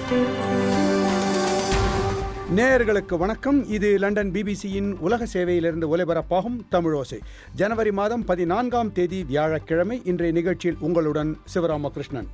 நேயர்களுக்கு வணக்கம் இது லண்டன் பிபிசியின் உலக சேவையிலிருந்து ஒலிபரப்பாகும் தமிழோசை ஜனவரி மாதம் பதினான்காம் தேதி வியாழக்கிழமை இன்றைய நிகழ்ச்சியில் உங்களுடன் சிவராமகிருஷ்ணன்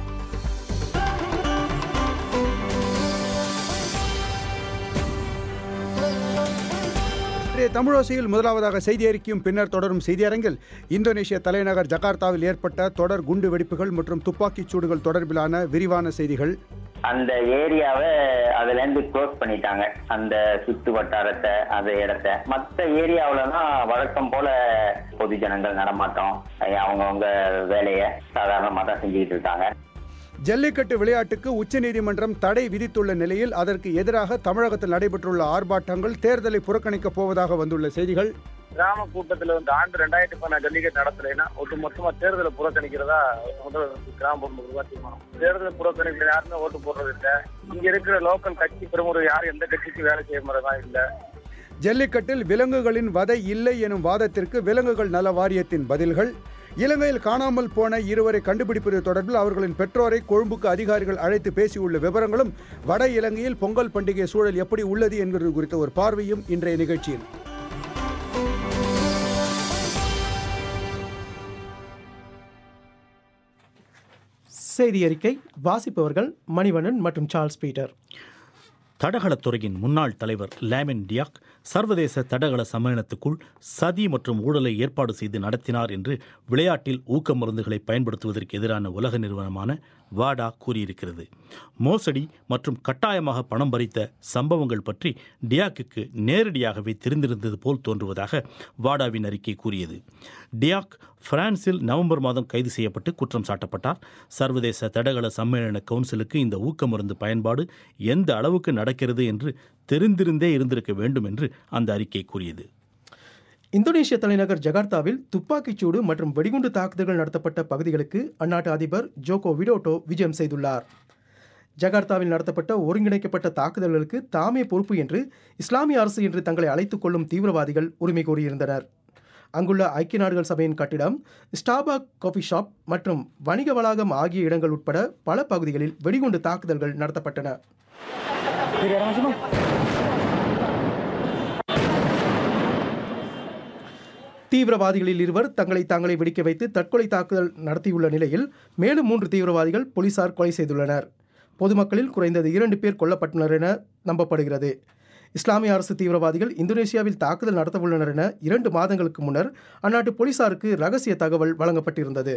இன்றைய தமிழோசையில் முதலாவதாக செய்தி அறிக்கையும் பின்னர் தொடரும் செய்தியரங்கில் இந்தோனேஷிய தலைநகர் ஜகார்த்தாவில் ஏற்பட்ட தொடர் குண்டு வெடிப்புகள் மற்றும் துப்பாக்கிச் சூடுகள் தொடர்பிலான விரிவான செய்திகள் அந்த ஏரியாவை அதுல இருந்து க்ளோஸ் பண்ணிட்டாங்க அந்த சுத்து வட்டாரத்தை அந்த இடத்த மற்ற ஏரியாவிலலாம் வழக்கம் போல பொது ஜனங்கள் நடமாட்டம் அவங்கவுங்க வேலையை சாதாரணமாக தான் செஞ்சுக்கிட்டு இருக்காங்க ஜல்லிக்கட்டு விளையாட்டுக்கு உச்சநீதிமன்றம் தடை விதித்துள்ள நிலையில் அதற்கு எதிராக தமிழகத்தில் நடைபெற்றுள்ள ஆர்ப்பாட்டங்கள் தேர்தலை புறக்கணிக்கப் போவதாக வந்துள்ள செய்திகள் கிராம கூட்டத்துல வந்து ஆண்டு ரெண்டாயிரத்தி பதினாறு ஜல்லிக்கட்டு நடத்தலைன்னா ஒட்டு மொத்தமா தேர்தலை புறக்கணிக்கிறதா முதல் கிராம நிர்வாக தீர்மானம் தேர்தலை புறக்கணிக்கிற யாருமே ஓட்டு போடுறது இல்ல இங்க இருக்கிற லோக்கல் கட்சி பிரமுகர் யாரும் எந்த கட்சிக்கு வேலை செய்ய மாதிரிதான் இல்ல ஜல்லிக்கட்டில் விலங்குகளின் வதை இல்லை எனும் வாதத்திற்கு விலங்குகள் நல வாரியத்தின் பதில்கள் இலங்கையில் காணாமல் போன இருவரை கண்டுபிடிப்பது தொடர்பில் அவர்களின் பெற்றோரை கொழும்புக்கு அதிகாரிகள் அழைத்து பேசியுள்ள விவரங்களும் வட இலங்கையில் பொங்கல் பண்டிகை சூழல் எப்படி உள்ளது என்பது குறித்த ஒரு பார்வையும் இன்றைய நிகழ்ச்சியில் செய்தி அறிக்கை வாசிப்பவர்கள் மணிவண்ணன் மற்றும் சார்ல்ஸ் பீட்டர் தடகளத்துறையின் முன்னாள் தலைவர் லேமின் டியாக் சர்வதேச தடகள சம்மேளனத்துக்குள் சதி மற்றும் ஊழலை ஏற்பாடு செய்து நடத்தினார் என்று விளையாட்டில் ஊக்க மருந்துகளை பயன்படுத்துவதற்கு எதிரான உலக நிறுவனமான வாடா கூறியிருக்கிறது மோசடி மற்றும் கட்டாயமாக பணம் பறித்த சம்பவங்கள் பற்றி டியாக்குக்கு நேரடியாகவே தெரிந்திருந்தது போல் தோன்றுவதாக வாடாவின் அறிக்கை கூறியது டியாக் பிரான்சில் நவம்பர் மாதம் கைது செய்யப்பட்டு குற்றம் சாட்டப்பட்டார் சர்வதேச தடகள சம்மேளன கவுன்சிலுக்கு இந்த ஊக்க மருந்து பயன்பாடு எந்த அளவுக்கு நடக்கிறது என்று தெரிந்திருந்தே இருந்திருக்க வேண்டும் என்று அந்த அறிக்கை கூறியது இந்தோனேஷிய தலைநகர் ஜகார்த்தாவில் துப்பாக்கிச்சூடு மற்றும் வெடிகுண்டு தாக்குதல்கள் நடத்தப்பட்ட பகுதிகளுக்கு அந்நாட்டு அதிபர் ஜோகோ விடோட்டோ விஜயம் செய்துள்ளார் ஜகார்த்தாவில் நடத்தப்பட்ட ஒருங்கிணைக்கப்பட்ட தாக்குதல்களுக்கு தாமே பொறுப்பு என்று இஸ்லாமிய அரசு என்று தங்களை அழைத்துக் கொள்ளும் தீவிரவாதிகள் உரிமை கோரியிருந்தனர் அங்குள்ள ஐக்கிய நாடுகள் சபையின் கட்டிடம் ஸ்டாபாக் காஃபி ஷாப் மற்றும் வணிக வளாகம் ஆகிய இடங்கள் உட்பட பல பகுதிகளில் வெடிகுண்டு தாக்குதல்கள் நடத்தப்பட்டன தீவிரவாதிகளில் இருவர் தங்களை தாங்களை வெடிக்க வைத்து தற்கொலை தாக்குதல் நடத்தியுள்ள நிலையில் மேலும் மூன்று தீவிரவாதிகள் போலீசார் கொலை செய்துள்ளனர் பொதுமக்களில் குறைந்தது இரண்டு பேர் கொல்லப்பட்டுள்ளனர் என நம்பப்படுகிறது இஸ்லாமிய அரசு தீவிரவாதிகள் இந்தோனேசியாவில் தாக்குதல் நடத்தவுள்ளனர் என இரண்டு மாதங்களுக்கு முன்னர் அந்நாட்டு போலீசாருக்கு ரகசிய தகவல் வழங்கப்பட்டிருந்தது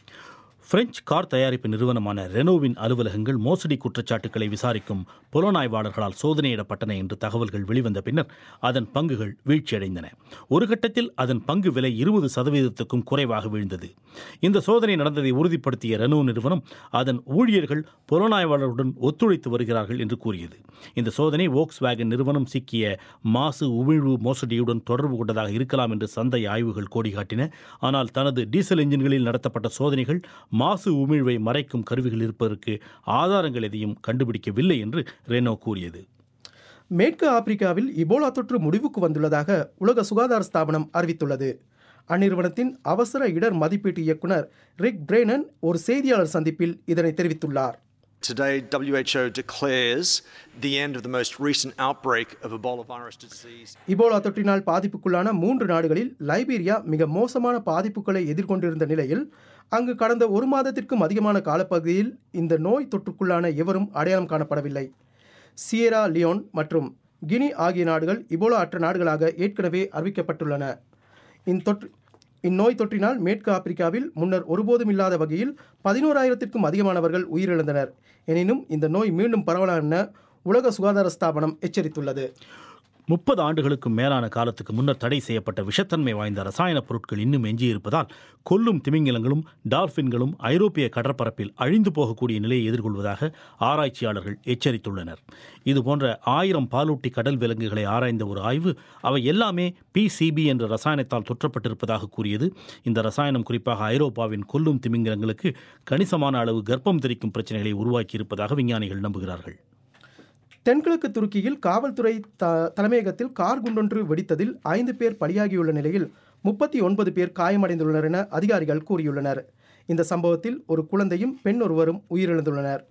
பிரெஞ்சு கார் தயாரிப்பு நிறுவனமான ரெனோவின் அலுவலகங்கள் மோசடி குற்றச்சாட்டுகளை விசாரிக்கும் புலனாய்வாளர்களால் சோதனையிடப்பட்டன என்று தகவல்கள் வெளிவந்த பின்னர் அதன் பங்குகள் வீழ்ச்சியடைந்தன ஒரு கட்டத்தில் அதன் பங்கு விலை இருபது சதவீதத்துக்கும் குறைவாக வீழ்ந்தது இந்த சோதனை நடந்ததை உறுதிப்படுத்திய ரெனோ நிறுவனம் அதன் ஊழியர்கள் புலனாய்வாளருடன் ஒத்துழைத்து வருகிறார்கள் என்று கூறியது இந்த சோதனை வோக்ஸ் வேகன் நிறுவனம் சிக்கிய மாசு உமிழ்வு மோசடியுடன் தொடர்பு கொண்டதாக இருக்கலாம் என்று சந்தை ஆய்வுகள் கோடி காட்டின ஆனால் தனது டீசல் என்ஜின்களில் நடத்தப்பட்ட சோதனைகள் மாசு உமிழ்வை மறைக்கும் கருவிகள் இருப்பதற்கு ஆதாரங்கள் எதையும் கண்டுபிடிக்கவில்லை என்று ரெனோ கூறியது மேற்கு ஆப்பிரிக்காவில் இபோலா தொற்று முடிவுக்கு வந்துள்ளதாக உலக சுகாதார ஸ்தாபனம் அறிவித்துள்ளது அந்நிறுவனத்தின் அவசர இடர் மதிப்பீட்டு இயக்குனர் ரிக் பிரேனன் ஒரு செய்தியாளர் சந்திப்பில் இதனை தெரிவித்துள்ளார் Today, WHO declares the end of the most recent outbreak of Ebola virus disease. Ebola தொற்றினால் பாதிப்புக்குள்ளான மூன்று நாடுகளில் லைபீரியா மிக மோசமான பாதிப்புகளை எதிர்கொண்டிருந்த நிலையில் அங்கு கடந்த ஒரு மாதத்திற்கும் அதிகமான காலப்பகுதியில் இந்த நோய் தொற்றுக்குள்ளான எவரும் அடையாளம் காணப்படவில்லை சியரா லியோன் மற்றும் கினி ஆகிய நாடுகள் இபோலா அற்ற நாடுகளாக ஏற்கனவே அறிவிக்கப்பட்டுள்ளன இந்தொற்று இந்நோய் தொற்றினால் மேற்கு ஆப்பிரிக்காவில் முன்னர் ஒருபோதும் இல்லாத வகையில் பதினோராயிரத்திற்கும் அதிகமானவர்கள் உயிரிழந்தனர் எனினும் இந்த நோய் மீண்டும் பரவலாம் என உலக சுகாதார ஸ்தாபனம் எச்சரித்துள்ளது முப்பது ஆண்டுகளுக்கும் மேலான காலத்துக்கு முன்னர் தடை செய்யப்பட்ட விஷத்தன்மை வாய்ந்த ரசாயனப் பொருட்கள் இன்னும் எஞ்சியிருப்பதால் கொல்லும் திமிங்கிலங்களும் டால்பின்களும் ஐரோப்பிய கடற்பரப்பில் அழிந்து போகக்கூடிய நிலையை எதிர்கொள்வதாக ஆராய்ச்சியாளர்கள் எச்சரித்துள்ளனர் இதுபோன்ற ஆயிரம் பாலூட்டி கடல் விலங்குகளை ஆராய்ந்த ஒரு ஆய்வு அவை எல்லாமே பிசிபி என்ற ரசாயனத்தால் தொற்றப்பட்டிருப்பதாக கூறியது இந்த ரசாயனம் குறிப்பாக ஐரோப்பாவின் கொல்லும் திமிங்கிலங்களுக்கு கணிசமான அளவு கர்ப்பம் தெரிக்கும் பிரச்சனைகளை உருவாக்கியிருப்பதாக விஞ்ஞானிகள் நம்புகிறார்கள் தென்கிழக்கு துருக்கியில் காவல்துறை த தலைமையகத்தில் கார் குண்டொன்று வெடித்ததில் ஐந்து பேர் பலியாகியுள்ள நிலையில் முப்பத்தி ஒன்பது பேர் காயமடைந்துள்ளனர் என அதிகாரிகள் கூறியுள்ளனர் இந்த சம்பவத்தில் ஒரு குழந்தையும் பெண் ஒருவரும் உயிரிழந்துள்ளனர்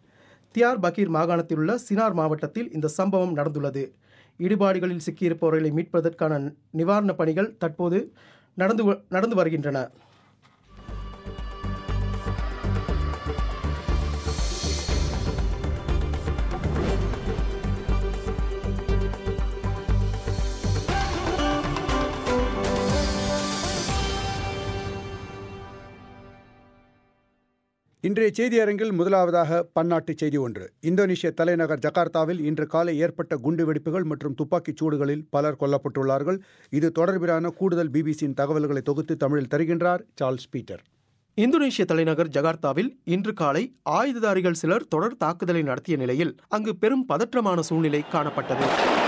தியார் பகீர் மாகாணத்தில் உள்ள சினார் மாவட்டத்தில் இந்த சம்பவம் நடந்துள்ளது இடிபாடுகளில் சிக்கியிருப்பவர்களை மீட்பதற்கான நிவாரணப் பணிகள் தற்போது நடந்து வ- நடந்து வருகின்றன இன்றைய செய்தி அரங்கில் முதலாவதாக பன்னாட்டு செய்தி ஒன்று இந்தோனேஷிய தலைநகர் ஜகார்த்தாவில் இன்று காலை ஏற்பட்ட குண்டுவெடிப்புகள் மற்றும் துப்பாக்கிச் சூடுகளில் பலர் கொல்லப்பட்டுள்ளார்கள் இது தொடர்பிலான கூடுதல் பிபிசியின் தகவல்களை தொகுத்து தமிழில் தருகின்றார் சார்ல்ஸ் பீட்டர் இந்தோனேஷிய தலைநகர் ஜகார்த்தாவில் இன்று காலை ஆயுததாரிகள் சிலர் தொடர் தாக்குதலை நடத்திய நிலையில் அங்கு பெரும் பதற்றமான சூழ்நிலை காணப்பட்டது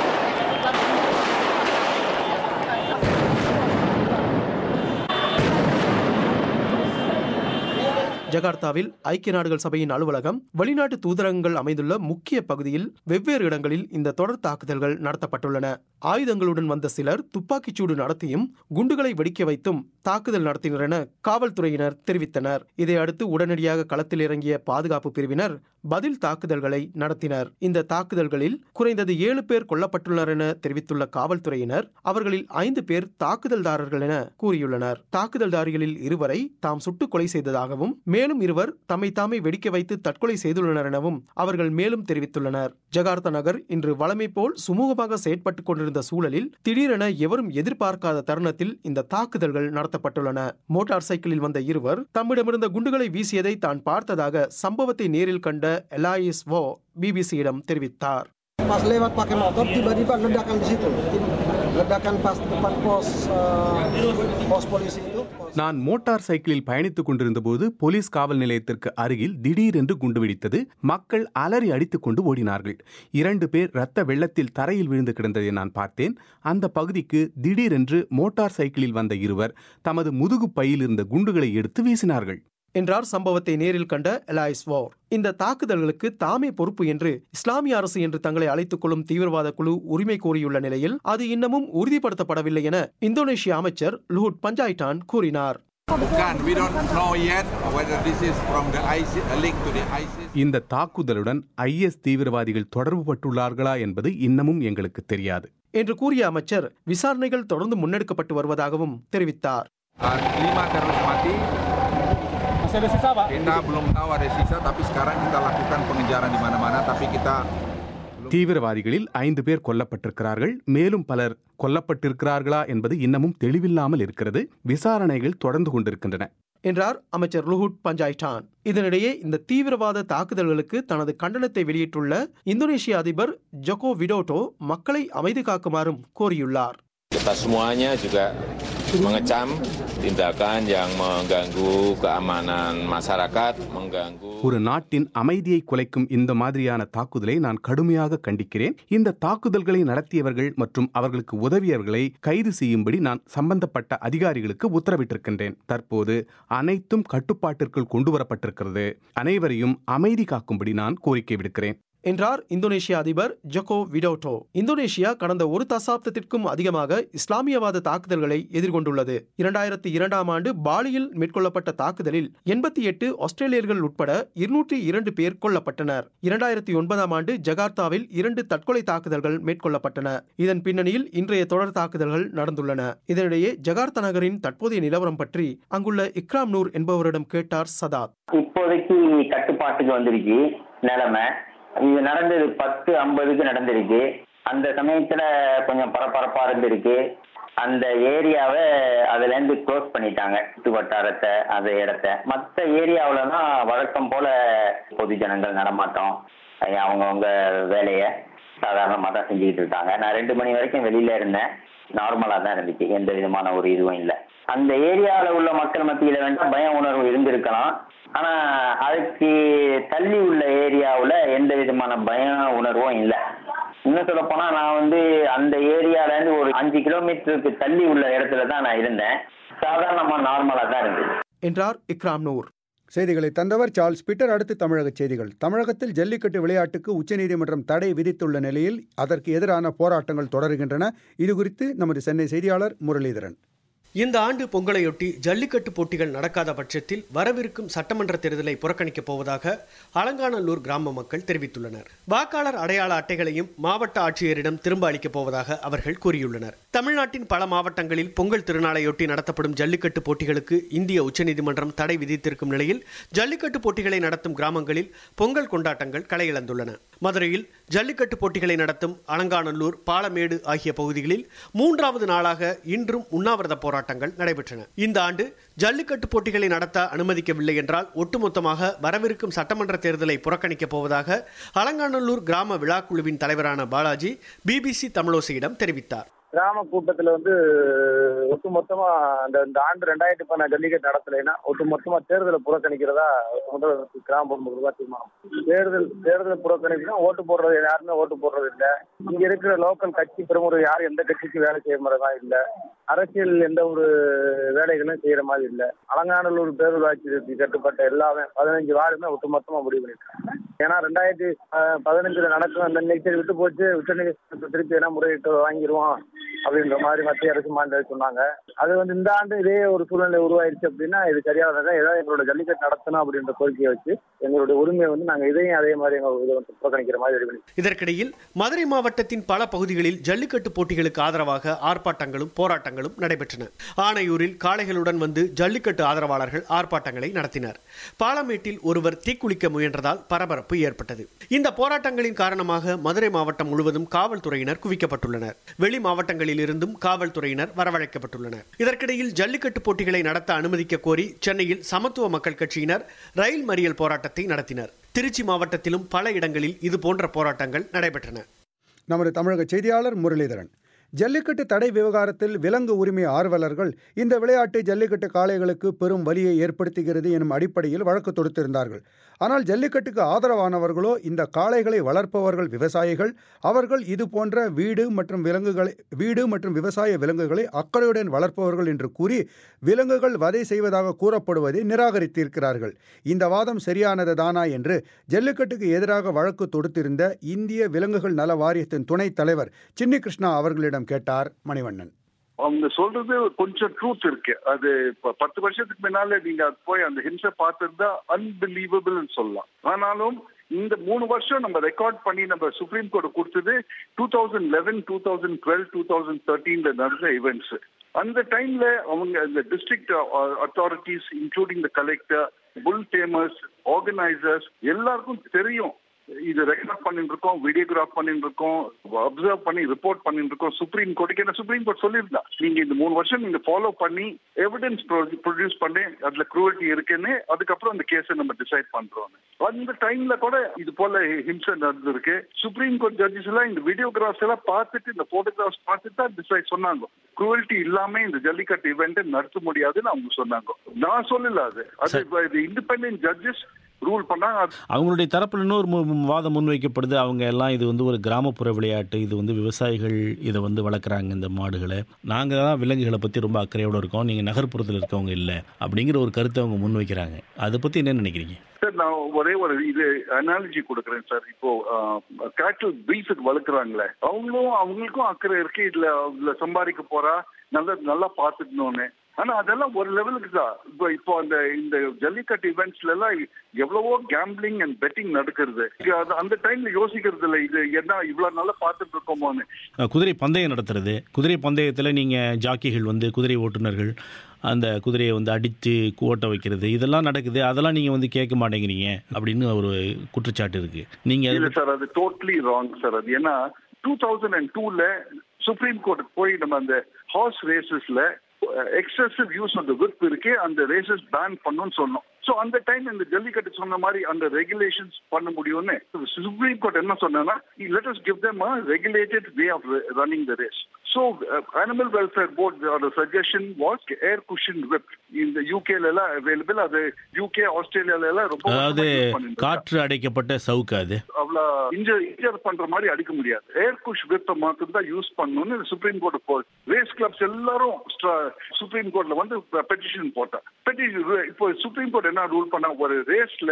ஜகார்த்தாவில் ஐக்கிய நாடுகள் சபையின் அலுவலகம் வெளிநாட்டு தூதரகங்கள் அமைந்துள்ள முக்கிய பகுதியில் வெவ்வேறு இடங்களில் இந்த தொடர் தாக்குதல்கள் நடத்தப்பட்டுள்ளன ஆயுதங்களுடன் வந்த சிலர் துப்பாக்கிச்சூடு நடத்தியும் குண்டுகளை வெடிக்க வைத்தும் தாக்குதல் நடத்தினர் என காவல்துறையினர் தெரிவித்தனர் இதையடுத்து உடனடியாக களத்தில் இறங்கிய பாதுகாப்பு பிரிவினர் பதில் தாக்குதல்களை நடத்தினர் இந்த தாக்குதல்களில் குறைந்தது ஏழு பேர் கொல்லப்பட்டுள்ளனர் என தெரிவித்துள்ள காவல்துறையினர் அவர்களில் ஐந்து பேர் தாக்குதல்தாரர்கள் என கூறியுள்ளனர் தாக்குதல்தாரிகளில் இருவரை தாம் சுட்டுக் கொலை செய்ததாகவும் மேலும் இருவர் தம்மை தாமே வெடிக்க வைத்து தற்கொலை செய்துள்ளனர் எனவும் அவர்கள் மேலும் தெரிவித்துள்ளனர் ஜகார்த்தா நகர் இன்று வழமை போல் சுமூகமாக செயற்பட்டுக் கொண்டிருந்த சூழலில் திடீரென எவரும் எதிர்பார்க்காத தருணத்தில் இந்த தாக்குதல்கள் நடத்தப்பட்டுள்ளன மோட்டார் சைக்கிளில் வந்த இருவர் தம்மிடமிருந்த குண்டுகளை வீசியதை தான் பார்த்ததாக சம்பவத்தை நேரில் கண்ட எலாயிஸ் வோ பிபிசியிடம் தெரிவித்தார் Pas lewat pakai motor tiba-tiba ledakan di situ. Ledakan pas depan pos eh, pos polisi itu. Pos. நான் மோட்டார் சைக்கிளில் பயணித்துக் கொண்டிருந்தபோது போலீஸ் காவல் நிலையத்திற்கு அருகில் திடீரென்று குண்டு வெடித்தது மக்கள் அலறி அடித்துக் கொண்டு ஓடினார்கள் இரண்டு பேர் இரத்த வெள்ளத்தில் தரையில் விழுந்து கிடந்ததை நான் பார்த்தேன் அந்த பகுதிக்கு திடீரென்று மோட்டார் சைக்கிளில் வந்த இருவர் தமது முதுகு பையில் இருந்த குண்டுகளை எடுத்து வீசினார்கள் என்றார் சம்பவத்தை நேரில் கண்ட எலாயிஸ் வோர் இந்த தாக்குதல்களுக்கு தாமே பொறுப்பு என்று இஸ்லாமிய அரசு என்று தங்களை அழைத்துக் கொள்ளும் தீவிரவாத குழு உரிமை கோரியுள்ள நிலையில் அது இன்னமும் உறுதிப்படுத்தப்படவில்லை என இந்தோனேஷிய அமைச்சர் லுஹுட் பஞ்சாய்டான் கூறினார் Bukan, we don't know yet whether this is from the ISIS, a link to the ISIS. இந்த தாக்குதலுடன் ஐஎஸ் தீவிரவாதிகள் தொடர்பு பட்டுள்ளார்களா என்பது இன்னமும் எங்களுக்கு தெரியாது என்று கூறிய அமைச்சர் விசாரணைகள் தொடர்ந்து முன்னெடுக்கப்பட்டு வருவதாகவும் தெரிவித்தார் Uh, lima teroris mati. Masih ada sisa, Pak? Kita belum tahu ada sisa, tapi sekarang kita lakukan pengejaran di mana-mana, tapi kita தீவிரவாதிகளில் ஐந்து பேர் கொல்லப்பட்டிருக்கிறார்கள் மேலும் பலர் கொல்லப்பட்டிருக்கிறார்களா என்பது இன்னமும் தெளிவில்லாமல் இருக்கிறது விசாரணைகள் தொடர்ந்து கொண்டிருக்கின்றன என்றார் அமைச்சர் லுஹுட் பஞ்சாய்டான் இதனிடையே இந்த தீவிரவாத தாக்குதல்களுக்கு தனது கண்டனத்தை வெளியிட்டுள்ள இந்தோனேஷிய அதிபர் ஜொகோ விடோட்டோ மக்களை அமைதி காக்குமாறும் கோரியுள்ளார் Kita semuanya juga mengecam tindakan yang mengganggu keamanan masyarakat, mengganggu ஒரு நாட்டின் அமைதியை குலைக்கும் இந்த மாதிரியான தாக்குதலை நான் கடுமையாக கண்டிக்கிறேன் இந்த தாக்குதல்களை நடத்தியவர்கள் மற்றும் அவர்களுக்கு உதவியவர்களை கைது செய்யும்படி நான் சம்பந்தப்பட்ட அதிகாரிகளுக்கு உத்தரவிட்டிருக்கின்றேன் தற்போது அனைத்தும் கட்டுப்பாட்டிற்குள் கொண்டுவரப்பட்டிருக்கிறது அனைவரையும் அமைதி காக்கும்படி நான் கோரிக்கை விடுக்கிறேன் என்றார் இந்தோனேஷிய அதிபர் ஜொகோ விடோட்டோ இந்தோனேஷியா கடந்த ஒரு தசாப்தத்திற்கும் அதிகமாக இஸ்லாமியவாத தாக்குதல்களை எதிர்கொண்டுள்ளது இரண்டாயிரத்தி இரண்டாம் ஆண்டு பாலியில் மேற்கொள்ளப்பட்ட தாக்குதலில் எண்பத்தி எட்டு ஆஸ்திரேலியர்கள் உட்பட இருநூற்றி இரண்டு பேர் கொல்லப்பட்டனர் இரண்டாயிரத்தி ஒன்பதாம் ஆண்டு ஜகார்த்தாவில் இரண்டு தற்கொலை தாக்குதல்கள் மேற்கொள்ளப்பட்டன இதன் பின்னணியில் இன்றைய தொடர் தாக்குதல்கள் நடந்துள்ளன இதனிடையே ஜகார்த்தா நகரின் தற்போதைய நிலவரம் பற்றி அங்குள்ள இக்ராம் நூர் என்பவரிடம் கேட்டார் சதாத் இப்போதைக்கு கட்டுப்பாட்டுக்கு வந்துருச்சு நிலைமை இது நடந்தது பத்து ஐம்பதுக்கு நடந்திருக்கு அந்த சமயத்துல கொஞ்சம் பரபரப்பா இருந்திருக்கு அந்த ஏரியாவை அதுல இருந்து க்ளோஸ் பண்ணிட்டாங்க சுற்று வட்டாரத்தை அந்த இடத்த மற்ற ஏரியாவுல தான் வழக்கம் போல பொது ஜனங்கள் நடமாட்டம் அவங்கவுங்க வேலையை சாதாரணமாக தான் செஞ்சுக்கிட்டு இருக்காங்க நான் ரெண்டு மணி வரைக்கும் வெளியில இருந்தேன் நார்மலாக தான் இருந்துச்சு எந்த விதமான ஒரு இதுவும் இல்லை அந்த ஏரியாவில் உள்ள மக்கள் மத்தியில் வேண்டாம் பய உணர்வு இருந்திருக்கலாம் ஆனா அதுக்கு தள்ளி உள்ள ஏரியாவுல எந்த விதமான பய உணர்வும் இல்லை இன்னும் சொல்ல போனா நான் வந்து அந்த ஏரியால இருந்து ஒரு அஞ்சு கிலோமீட்டருக்கு தள்ளி உள்ள இடத்துல தான் நான் இருந்தேன் சாதாரணமா நார்மலா தான் இருந்தது என்றார் இக்ராம் நூர் செய்திகளை தந்தவர் சார்ல்ஸ் பீட்டர் அடுத்து தமிழக செய்திகள் தமிழகத்தில் ஜல்லிக்கட்டு விளையாட்டுக்கு உச்சநீதிமன்றம் தடை விதித்துள்ள நிலையில் அதற்கு எதிரான போராட்டங்கள் தொடர்கின்றன இது குறித்து நமது சென்னை செய்தியாளர் முரளிதரன் இந்த ஆண்டு பொங்கலையொட்டி ஜல்லிக்கட்டு போட்டிகள் நடக்காத பட்சத்தில் வரவிருக்கும் சட்டமன்ற தேர்தலை புறக்கணிக்கப் போவதாக அலங்காநல்லூர் கிராம மக்கள் தெரிவித்துள்ளனர் வாக்காளர் அடையாள அட்டைகளையும் மாவட்ட ஆட்சியரிடம் திரும்ப அளிக்கப் போவதாக அவர்கள் கூறியுள்ளனர் தமிழ்நாட்டின் பல மாவட்டங்களில் பொங்கல் திருநாளையொட்டி நடத்தப்படும் ஜல்லிக்கட்டு போட்டிகளுக்கு இந்திய உச்சநீதிமன்றம் தடை விதித்திருக்கும் நிலையில் ஜல்லிக்கட்டு போட்டிகளை நடத்தும் கிராமங்களில் பொங்கல் கொண்டாட்டங்கள் களையிழந்துள்ளன மதுரையில் ஜல்லிக்கட்டு போட்டிகளை நடத்தும் அலங்காநல்லூர் பாலமேடு ஆகிய பகுதிகளில் மூன்றாவது நாளாக இன்றும் உண்ணாவிரத போராட்டங்கள் நடைபெற்றன இந்த ஆண்டு ஜல்லிக்கட்டு போட்டிகளை நடத்த அனுமதிக்கவில்லை என்றால் ஒட்டுமொத்தமாக வரவிருக்கும் சட்டமன்ற தேர்தலை புறக்கணிக்கப் போவதாக அலங்காநல்லூர் கிராம விழாக்குழுவின் தலைவரான பாலாஜி பிபிசி தமிழோசையிடம் தெரிவித்தார் கிராம கூட்டத்துல வந்து ஒட்டுமொத்தமா அந்த இந்த ஆண்டு ரெண்டாயிரத்தி பதினாறு ஜல்லிக்கட்டு நடத்தலைன்னா ஒட்டுமொத்தமா தேர்தலை புறக்கணிக்கிறதா முதல் கிராம பொதுமக்கள் தீர்மானம் தேர்தல் தேர்தலை புறக்கணிச்சுனா ஓட்டு போடுறது யாருமே ஓட்டு போடுறது இல்ல இங்க இருக்கிற லோக்கல் கட்சி பிரமுகர் யாரும் எந்த கட்சிக்கு வேலை செய்ய மாதிரிதான் இல்ல அரசியல் எந்த ஒரு வேலைகளும் செய்யற மாதிரி இல்ல அலங்காநல்லூர் பேரூராட்சி கட்டுப்பட்ட எல்லாமே பதினஞ்சு வார்டுமே ஒட்டுமொத்தமா முடிவு பண்ணிருக்காங்க ஏன்னா ரெண்டாயிரத்தி அஹ், பதினஞ்சுல நடக்கும் அந்த நிகழ்ச்சி விட்டு போச்சு உச்சநீதிமன்றத்தில் திருப்பி வேணா முறையிட்டு வாங்கிடுவோம் அப்படின்ற மாதிரி மத்திய அரசு மாநில அரசு சொன்னாங்க அது வந்து இந்த ஆண்டு இதே ஒரு சூழ்நிலை உருவாயிருச்சு அப்படின்னா இது சரியானதாக ஏதாவது எங்களோட ஜல்லிக்கட்டு நடத்தணும் அப்படின்ற கோரிக்கையை வச்சு எங்களுடைய உரிமையை வந்து நாங்க இதையும் அதே மாதிரி எங்க இதை வந்து புறக்கணிக்கிற மாதிரி ரெடி பண்ணி இதற்கிடையில் மதுரை மாவட்டத்தின் பல பகுதிகளில் ஜல்லிக்கட்டு போட்டிகளுக்கு ஆதரவாக ஆர்ப்பாட்டங்களும் போராட்டங்களும் நடைபெற்றன ஆனையூரில் காளைகளுடன் வந்து ஜல்லிக்கட்டு ஆதரவாளர்கள் ஆர்ப்பாட்டங்களை நடத்தினர் பாலமேட்டில் ஒருவர் தீக்குளிக்க முயன்றதால் பரபரப்பு ஏற்பட்டது இந்த போராட்டங்களின் காரணமாக மதுரை மாவட்டம் முழுவதும் காவல்துறையினர் குவிக்கப்பட்டுள்ளனர் வெளி மாவட்டங்களில் இருந்தும் காவல்துறையினர் வரவழைக்கப்பட்டுள்ளனர் இதற்கிடையில் ஜல்லிக்கட்டு போட்டிகளை நடத்த அனுமதிக்க கோரி சென்னையில் சமத்துவ மக்கள் கட்சியினர் ரயில் மறியல் போராட்டத்தை நடத்தினர் திருச்சி மாவட்டத்திலும் பல இடங்களில் இது போன்ற போராட்டங்கள் நடைபெற்றன நமது தமிழக செய்தியாளர் முரளிதரன் ஜல்லிக்கட்டு தடை விவகாரத்தில் விலங்கு உரிமை ஆர்வலர்கள் இந்த விளையாட்டு ஜல்லிக்கட்டு காளைகளுக்கு பெரும் வலியை ஏற்படுத்துகிறது எனும் அடிப்படையில் வழக்கு தொடுத்திருந்தார்கள் ஆனால் ஜல்லிக்கட்டுக்கு ஆதரவானவர்களோ இந்த காளைகளை வளர்ப்பவர்கள் விவசாயிகள் அவர்கள் இது போன்ற வீடு மற்றும் விலங்குகளை வீடு மற்றும் விவசாய விலங்குகளை அக்கறையுடன் வளர்ப்பவர்கள் என்று கூறி விலங்குகள் வதை செய்வதாக கூறப்படுவதை நிராகரித்திருக்கிறார்கள் இந்த வாதம் சரியானது தானா என்று ஜல்லிக்கட்டுக்கு எதிராக வழக்கு தொடுத்திருந்த இந்திய விலங்குகள் நல வாரியத்தின் துணைத் தலைவர் சின்னி கிருஷ்ணா அவர்களிடம் கேட்டார் மணிவண்ணன் அவங்க சொல்றது கொஞ்சம் ட்ரூத் இருக்கு அது இப்ப பத்து வருஷத்துக்கு முன்னால நீங்க அது போய் அந்த ஹிம்சை பார்த்திருந்தா அன்பிலீவபிள்னு சொல்லலாம் ஆனாலும் இந்த மூணு வருஷம் நம்ம ரெக்கார்ட் பண்ணி நம்ம சுப்ரீம் கோர்ட் கொடுத்தது two thousand eleven two thousand twelve two thousand தேர்ட்டீன்ல நடந்த இவெண்ட்ஸ் அந்த டைம்ல அவங்க இந்த district authorities including the collector bull tamers organisers எல்லாருக்கும் தெரியும் இது ரெக்கார்ட் பண்ணிட்டு இருக்கோம் வீடியோகிராஃப் பண்ணிட்டு இருக்கோம் அப்சர்வ் பண்ணி ரிப்போர்ட் பண்ணிட்டு இருக்கோம் சுப்ரீம் கோர்ட்டுக்கு என்ன சுப்ரீம் கோர்ட் சொல்லியிருந்தா நீங்க இந்த மூணு வருஷம் நீங்க ஃபாலோ பண்ணி எவிடன்ஸ் ப்ரொடியூஸ் பண்ணி அதுல குரூவல்ட்டி இருக்குன்னு அதுக்கப்புறம் அந்த கேஸை நம்ம டிசைட் பண்றோம் அந்த டைம்ல கூட இது போல ஹிம்சை நடந்திருக்கு சுப்ரீம் கோர்ட் ஜட்ஜஸ் எல்லாம் இந்த வீடியோகிராஃப்ஸ் எல்லாம் பார்த்துட்டு இந்த போட்டோகிராஃப்ஸ் பார்த்துட்டு தான் டிசைட் சொன்னாங்க குரூவல்ட்டி இல்லாம இந்த ஜல்லிக்கட்டு இவெண்ட் நடத்த முடியாதுன்னு அவங்க சொன்னாங்க நான் சொல்லல அது அது இண்டிபெண்டன்ட் ஜட்ஜஸ் ரூல் பண்ணாங்க அது அவங்களுடைய தரப்பில் இன்னொரு மு- மு- வாதம் முன்வைக்கப்படுது அவங்க எல்லாம் இது வந்து ஒரு கிராமப்புற விளையாட்டு இது வந்து விவசாயிகள் இதை வந்து வளர்க்குறாங்க இந்த மாடுகளை நாங்கள் தான் விலங்குகளை பற்றி ரொம்ப அக்கறையோடு இருக்கோம் நீங்கள் நகர்ப்புறத்தில் இருக்கவங்க இல்லை அப்படிங்கிற ஒரு கருத்தை அவங்க முன்வைக்கிறாங்க அதை பற்றி என்ன நினைக்கிறீங்க சார் நான் ஒரே ஒரு இது அனாலஜி கொடுக்குறேன் சார் இப்போ கேட்டல் பீஃபுக்கு வளர்க்குறாங்களே அவங்களும் அவங்களுக்கும் அக்கறை இருக்கு இதுல இதுல சம்பாதிக்க போறா நல்லா நல்லா பார்த்துக்கணும்னு ஆனா அதெல்லாம் ஒரு லெவலுக்கு தான் இப்போ இப்போ அந்த இந்த ஜல்லிக்கட்டு இவெண்ட்ஸ்ல எல்லாம் எவ்வளவோ கேம்பிளிங் அண்ட் பெட்டிங் நடக்கிறது இது அது- அந்த டைம்ல யோசிக்கிறது இல்லை இது என்ன இவ்வளவு நல்லா பார்த்துட்டு இருக்கோமோன்னு அஹ், குதிரை பந்தயம் நடத்துறது குதிரை பந்தயத்தில் நீங்கள் ஜாக்கிகள் வந்து குதிரை ஓட்டுநர்கள் அந்த குதிரையை வந்து அடித்து ஓட்ட வைக்கிறது இதெல்லாம் நடக்குது அதெல்லாம் நீங்கள் வந்து கேட்க மாட்டேங்கிறீங்க அப்படின்னு ஒரு குற்றச்சாட்டு இருக்குது நீங்கள் இல்ல சார் அது டோட்டலி ராங் சார் அது ஏன்னா டூ தௌசண்ட் அண்ட் டூல சுப்ரீம் கோர்ட்டுக்கு போய் நம்ம அந்த ஹார்ஸ் ரேசஸ்ல எக்ஸசிவ் யூஸ் அந்த விப் இருக்கு அந்த ரேசஸ் பேன் பண்ணணும்னு சொன்னோம் ஸோ அந்த டைம் இந்த ஜல்லிக்கட்டு சொன்ன மாதிரி அந்த ரெகுலேஷன்ஸ் பண்ண முடியும்னு சுப்ரீம் கோர்ட் என்ன சொன்னா let us give them a regulated way of running the race so uh, animal welfare board the suggestion was air cushion whip இந்த யூகேல எல்லாம் அவைலபிள் அது யூகே ஆஸ்திரேலியால எல்லாம் ரொம்ப அதாவது வருஷமா use பண்ணிட்டு இருக்காங்க. காற்று அடைக்கப்பட்ட சவுக்கு அது அவ்வளோ இன்ஜர் இன்ஜர் பண்ற மாதிரி அடிக்க முடியாது ஏர் குஷ் விப்பை மாத்திரம் தான் யூஸ் பண்ணணும்னு supreme court for race clubs எல்லாரும் சுப்ரீம் கோர்ட்ல வந்து பெட்டிஷன் போட்டா பெட்டிஷன் இப்போ சுப்ரீம் கோர்ட் என்ன ரூல் பண்ணா ஒரு ரேஸ்ல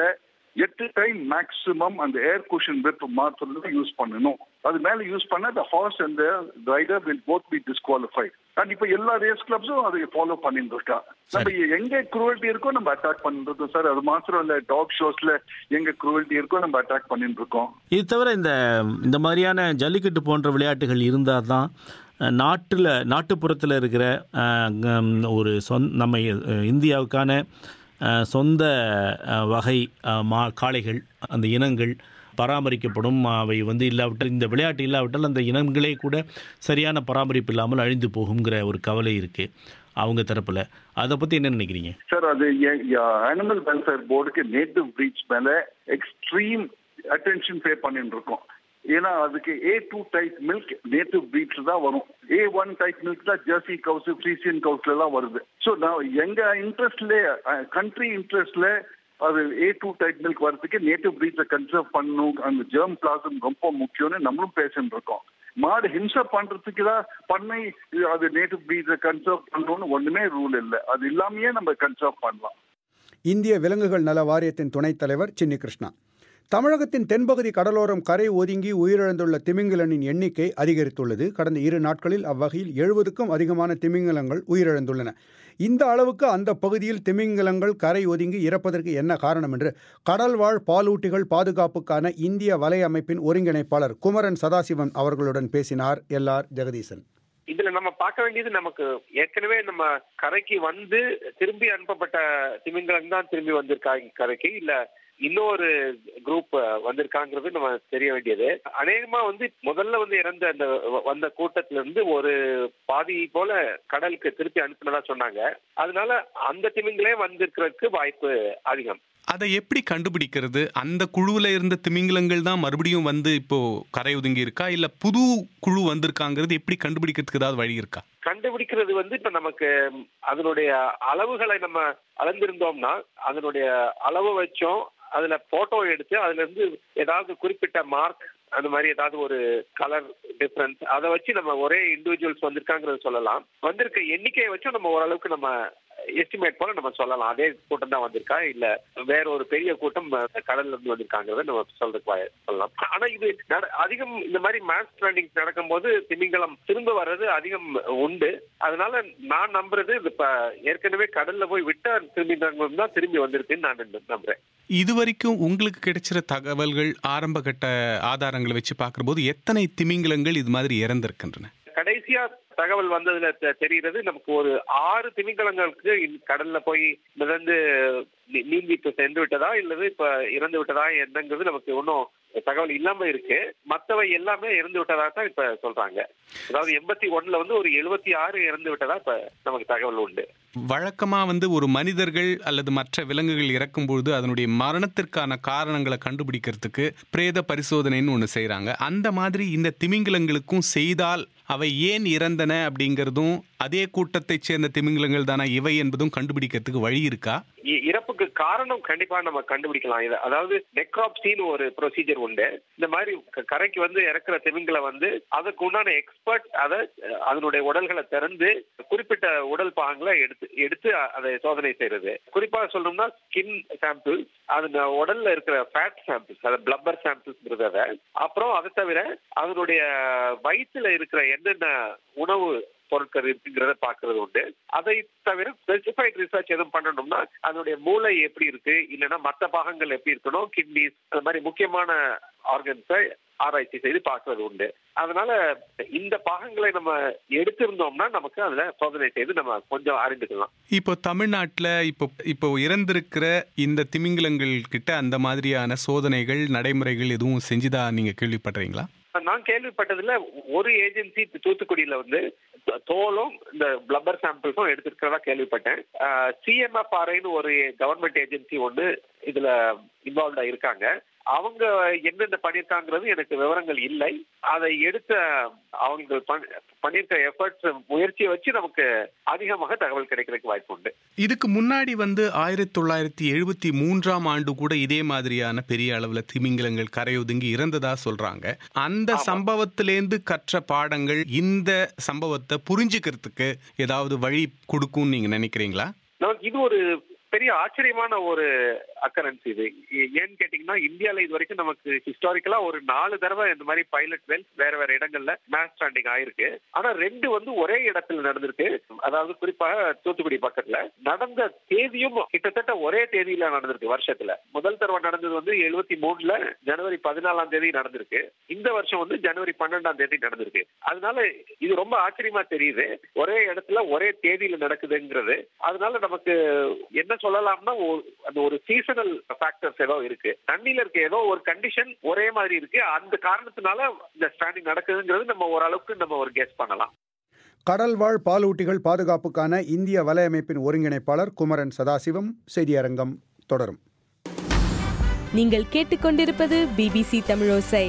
எட்டு டைம் மேக்ஸிமம் அந்த ஏர் குஷன் வித் மாத்திரம் யூஸ் பண்ணணும் அது மேல யூஸ் பண்ண the horse and rider will both be disqualified and இப்போ எல்லா ரேஸ் கிளப்ஸும் அதை ஃபாலோ பண்ணிட்டு இருக்கா நம்ம எங்க குரூவல்ட்டி இருக்கோ நம்ம அட்டாக் பண்ணிட்டு இருக்கோம் சார் அது மாத்திரம் இல்ல டாக் ஷோஸ்ல எங்க குரூவல்ட்டி இருக்கோ நம்ம அட்டாக் பண்ணிட்டு இருக்கோம் இது தவிர இந்த இந்த மாதிரியான ஜல்லிக்கட்டு போன்ற விளையாட்டுகள் இருந்தால் தான் நாட்டில் நாட்டுப்புறத்தில் இருக்கிற அஹ், ம், ஒரு சொந் நம்ம அஹ், இந்தியாவுக்கான அஹ், சொந்த அஹ், வகை அஹ், மா காளைகள் அந்த இனங்கள் பராமரிக்கப்படும் அவை வந்து இல்லாவிட்டால் இந்த விளையாட்டு இல்லாவிட்டால் அந்த இனங்களே கூட சரியான பராமரிப்பு இல்லாமல் அழிந்து போகுங்கிற ஒரு கவலை இருக்குது அவங்க தரப்பில் அதை பற்றி என்ன நினைக்கிறீங்க சார் அது அனிமல் வெல்ஃபேர் போர்டுக்கு நேட்டிவ் பிரீச் மேல எக்ஸ்ட்ரீம் அட்டென்ஷன் பே பண்ணிட்டு இருக்கோம் ஏன்னா அதுக்கு A two type milk native breeds தான் வரும் ஏ ஒன் டைப் மில்க் தான் ஜெர்சி கவுஸ் ஃப்ரீசியன் கவுஸ்ல எல்லாம் வருது ஸோ நான் எங்க இன்ட்ரெஸ்ட்ல கண்ட்ரி இன்ட்ரெஸ்ட்ல அது ஏ டூ டைப் மில்க் வரதுக்கு நேட்டிவ் பிரீட்ஸை கன்சர்வ் பண்ணணும் அந்த ஜெர்ம் பிளாசம் ரொம்ப முக்கியம்னு நம்மளும் பேசிட்டு இருக்கோம் மாடு ஹிம்சை பண்றதுக்கு தான் பண்ணை இது அது நேட்டிவ் பிரீட்ஸை கன்சர்வ் பண்ணணும்னு ஒண்ணுமே ரூல் இல்லை அது இல்லாமயே நம்ம கன்சர்வ் பண்ணலாம் இந்திய விலங்குகள் நல வாரியத்தின் துணைத் தலைவர் சின்னி கிருஷ்ணா தமிழகத்தின் தென்பகுதி கடலோரம் கரை ஒதுங்கி உயிரிழந்துள்ள திமிங்கிலனின் எண்ணிக்கை அதிகரித்துள்ளது கடந்த இரு நாட்களில் அவ்வகையில் எழுபதுக்கும் அதிகமான திமிங்கிலங்கள் உயிரிழந்துள்ளன இந்த அளவுக்கு அந்த பகுதியில் திமிங்கிலங்கள் கரை ஒதுங்கி இறப்பதற்கு என்ன காரணம் என்று கடல்வாழ் பாலூட்டிகள் பாதுகாப்புக்கான இந்திய வலையமைப்பின் ஒருங்கிணைப்பாளர் குமரன் சதாசிவன் அவர்களுடன் பேசினார் எல் ஆர் ஜெகதீசன் இதுல நம்ம பார்க்க வேண்டியது நமக்கு ஏற்கனவே நம்ம கரைக்கு வந்து திரும்பி அனுப்பப்பட்ட திமிங்கலம் தான் திரும்பி வந்திருக்காங்க கரைக்கு இல்ல இன்னொரு குரூப் வந்திருக்காங்கிறது நம்ம தெரிய வேண்டியது அநேகமா வந்து முதல்ல வந்து இறந்த அந்த வ- வந்த கூட்டத்துல இருந்து ஒரு பாதி போல கடலுக்கு திருப்பி அனுப்புனதா சொன்னாங்க அதனால அந்த திமிங்களே வந்திருக்கிறதுக்கு வாய்ப்பு அதிகம் அதை எப்படி கண்டுபிடிக்கிறது அந்த குழுவில் இருந்த திமிங்கலங்கள் தான் மறுபடியும் வந்து இப்போ கரை ஒதுங்கி இருக்கா இல்ல புது குழு வந்திருக்காங்கிறது எப்படி கண்டுபிடிக்கிறதுக்கு ஏதாவது வழி இருக்கா கண்டுபிடிக்கிறது வந்து இப்ப நமக்கு அதனுடைய அளவுகளை நம்ம அளந்திருந்தோம்னா அதனுடைய அளவு வச்சோம் அதுல போட்டோ எடுத்து அதுல இருந்து ஏதாவது குறிப்பிட்ட மார்க் அந்த மாதிரி ஏதாவது ஒரு கலர் டிஃபரன்ஸ் அதை வச்சு நம்ம ஒரே இண்டிவிஜுவல்ஸ் வந்திருக்காங்கிறத சொல்லலாம் வந்திருக்க எண்ணிக்கையை வச்சும் நம்ம ஓரளவுக்கு நம்ம எஸ்டிமேட் போல நம்ம சொல்லலாம் அதே கூட்டம் தான் வந்திருக்கா இல்ல வேற ஒரு பெரிய கூட்டம் அஹ், கடல்ல இருந்து வந்திருக்காங்கிறத நம்ம சொல்றதுக்கு வாய்- சொல்லலாம் ஆனா இது நட- அதிகம் இந்த மாதிரி மாஸ் ட்ரெண்டிங் நடக்கும்போது திமிங்கலம் திரும்ப வர்றது அதிகம் உண்டு அதனால நான் நம்புறது இது இப்ப ஏற்கனவே கடல்ல போய் விட்ட திமிங்கலம் தான் திரும்பி வந்திருக்குன்னு நான் நம்புறேன் இது வரைக்கும் உங்களுக்கு கிடைச்சிற தகவல்கள் ஆரம்ப கட்ட ஆதாரங்களை வச்சு பார்க்கும்போது எத்தனை திமிங்கலங்கள் இது மாதிரி இறந்திருக்கின்றன கடைசியா தகவல் வந்ததுல தெ- தெரிகிறது நமக்கு ஒரு ஆறு திமிங்கலங்களுக்கு இந்த கடல்ல போய் மிதந்து நீ- நீந்தி இப்ப சென்று விட்டதா இல்லது இப்ப இறந்து விட்டதா என்னங்கிறது நமக்கு ஒன்றும் தகவல் இல்லாம இருக்கு மத்தவை எல்லாமே இறந்து விட்டதா தான் இப்ப சொல்றாங்க அதாவது எண்பத்தி ஒண்ணுல வந்து ஒரு எழுபத்தி ஆறு இறந்து விட்டதா இப்ப நமக்கு தகவல் உண்டு வழக்கமா வந்து ஒரு மனிதர்கள் அல்லது மற்ற விலங்குகள் இறக்கும்பொழுது அதனுடைய மரணத்திற்கான காரணங்களை கண்டுபிடிக்கிறதுக்கு பிரேத பரிசோதனைன்னு ஒன்று செய்றாங்க அந்த மாதிரி இந்த திமிங்கலங்களுக்கும் செய்தால் அவை ஏன் இறந்தன அப்படிங்கிறதும் அதே கூட்டத்தைச் சேர்ந்த திமிங்கலங்கள் தானா இவை என்பதும் கண்டுபிடிக்கிறதுக்கு வழி இருக்கா இ- இறப்புக்கு காரணம் கண்டிப்பா நம்ம கண்டுபிடிக்கலாம் இது அதாவது நெக்ராப்சின்னு ஒரு ப்ரொசீஜர் உண்டு இந்த மாதிரி க- கரைக்கு வந்து இறக்குற திமிங்கலை வந்து அதுக்கு உண்டான எக்ஸ்பர்ட் அதை அஹ், அதனுடைய உடல்களை திறந்து குறிப்பிட்ட உடல் பாகங்களை எடுத்து எடுத்து அ- அதை சோதனை செய்யறது குறிப்பாக சொல்லணும்னா ஸ்கின் சாம்பிள் அது ந- உடல்ல இருக்கிற ஃபேட் சாம்பிள்ஸ் அது பிளப்பர் சாம்பிள்ஸ்ங்கிறது அதை அப்புறம் அதை தவிர அதனுடைய வயிற்றுல இருக்கிற என்னென்ன உணவு பொருட்கள் இருக்குங்கிறத பாக்குறது உண்டு அதை தவிர ஸ்பெசிஃபைட் ரிசர்ச் எதுவும் பண்ணணும்னா அதனுடைய மூளை எப்படி இருக்கு இல்லைன்னா மற்ற பாகங்கள் எப்படி இருக்கணும் கிட்னிஸ் அந்த மாதிரி முக்கியமான ஆர்கன்ஸை ஆராய்ச்சி செய்து பார்க்கறது உண்டு அதனால இந்த பாகங்களை நம்ம எடுத்திருந்தோம்னா நமக்கு அதுல சோதனை செய்து நம்ம கொஞ்சம் அறிந்துக்கலாம் இப்போ தமிழ்நாட்டில் இப்போ இப்போ இறந்திருக்கிற இந்த திமிங்கலங்கள் கிட்ட அந்த மாதிரியான சோதனைகள் நடைமுறைகள் எதுவும் செஞ்சுதா நீங்க கேள்விப்படுறீங்களா நான் கேள்விப்பட்டதுல ஒரு ஏஜென்சி தூத்துக்குடியில வந்து தோ- தோலும் இந்த பிளப்பர் சாம்பிள்ஸும் எடுத்திருக்கிறதா கேள்விப்பட்டேன் சிஎம்எஃப்ஆர்ஐன்னு ஒரு கவர்மெண்ட் ஏஜென்சி ஒன்று இதுல இன்வால்வ்டா இருக்காங்க அவங்க என்னென்ன பண்ணிருக்காங்கிறது எனக்கு விவரங்கள் இல்லை அதை எடுத்த அவங்க பண்- பண்ணியிருக்க எஃபர்ட்ஸ் முயற்சியை வச்சு நமக்கு அதிகமாக தகவல் கிடைக்கிறதுக்கு வாய்ப்பு உண்டு இதுக்கு முன்னாடி வந்து ஆயிரத்தி தொள்ளாயிரத்தி எழுபத்தி மூன்றாம் ஆண்டு கூட இதே மாதிரியான பெரிய அளவுல திமிங்கலங்கள் கரையொதுங்கி இறந்ததா சொல்றாங்க அந்த சம்பவத்திலேருந்து கற்ற பாடங்கள் இந்த சம்பவத்தை புரிஞ்சுக்கிறதுக்கு ஏதாவது வழி கொடுக்கும்னு நீங்க நினைக்கிறீங்களா நமக்கு இது ஒரு பெரிய ஆச்சரியமான ஒரு அக்கரன்ஸ் இது ஏ- ஏன்னு கேட்டீங்கன்னா இந்தியால இது வரைக்கும் நமக்கு ஹிஸ்டாரிக்கலா ஒரு நாலு தடவை இந்த மாதிரி பைலட் வெல்ஸ் வேற வேற இடங்கள்ல மேஸ் ஸ்டாண்டிங் ஆயிருக்கு ஆனா ரெண்டு வந்து ஒரே இடத்துல நடந்திருக்கு அதாவது குறிப்பாக தூத்துக்குடி பக்கத்துல நடந்த தேதியும் கிட்டத்தட்ட ஒரே தேதியில நடந்திருக்கு வருஷத்துல முதல் தடவை நடந்தது வந்து எழுபத்தி மூணுல ஜனவரி பதினாலாம் தேதி நடந்திருக்கு இந்த வருஷம் வந்து ஜனவரி பன்னெண்டாம் தேதி நடந்திருக்கு அதனால இது ரொம்ப ஆச்சரியமா தெரியுது ஒரே இடத்துல ஒரே தேதியில நடக்குதுங்கிறது அதனால நமக்கு என்ன சொல்லலாம்னா ஒரு- அந்த ஒரு சீசனல் ஃபேக்டர்ஸ் ஏதோ இருக்கு தண்ணியில இருக்க ஏதோ ஒரு கண்டிஷன் ஒரே மாதிரி இருக்கு அந்த காரணத்தினால இந்த ஸ்டாண்டிங் நடக்குதுங்கிறது நம்ம ஓரளவுக்கு நம்ம ஒரு கெஸ் பண்ணலாம் கடல்வாழ் பாலூட்டிகள் பாதுகாப்புக்கான இந்திய வலையமைப்பின் ஒருங்கிணைப்பாளர் குமரன் சதாசிவம் செய்தியரங்கம் தொடரும் நீங்கள் கேட்டுக்கொண்டிருப்பது பிபிசி தமிழோசை